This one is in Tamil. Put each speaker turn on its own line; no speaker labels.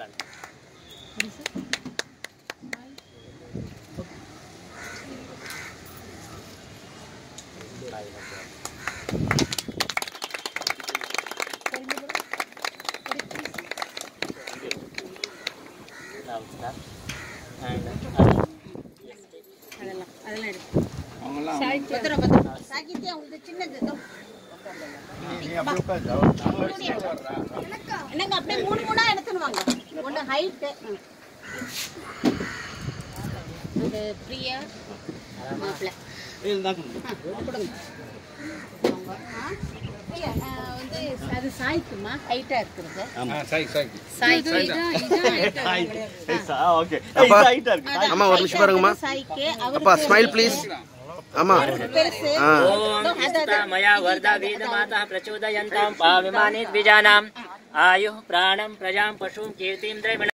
அதெல்லாம் அதெல்லாம் எடுத்து பத்திரம் பத்திரம் சாகித்யா உங்களுக்கு சின்னது இதோ. என்னங்க அப்படியே மூணு மூணா எடுத்துன்னு வாங்க ஒன்று ஹைட்டு அது பிரியா மாப்பிள்ளை கொடுங்க அவங்க, ஆ? பிரியா, ஆ, வந்து அது சாய்க்குமா ஹைட்டா இருக்கிறது சாய்க்கு இதான் இதான் height ஆ?
ஓகே
அப்பா.
ஹைட்டா இருக்கு
அம்மா ஒரு நிமிஷம் பாருங்கம்மா
சாய்க்கு
அப்பா ஸ்மைல் ப்ளீஸ் ஆமா
பெருசு
ஆ
मया वर्धा वेदमातः प्रचोदयन्तां पाविमाने द्विजानाम् आयुः प्राणं प्रजां पशुं कीर्तिं द्रविण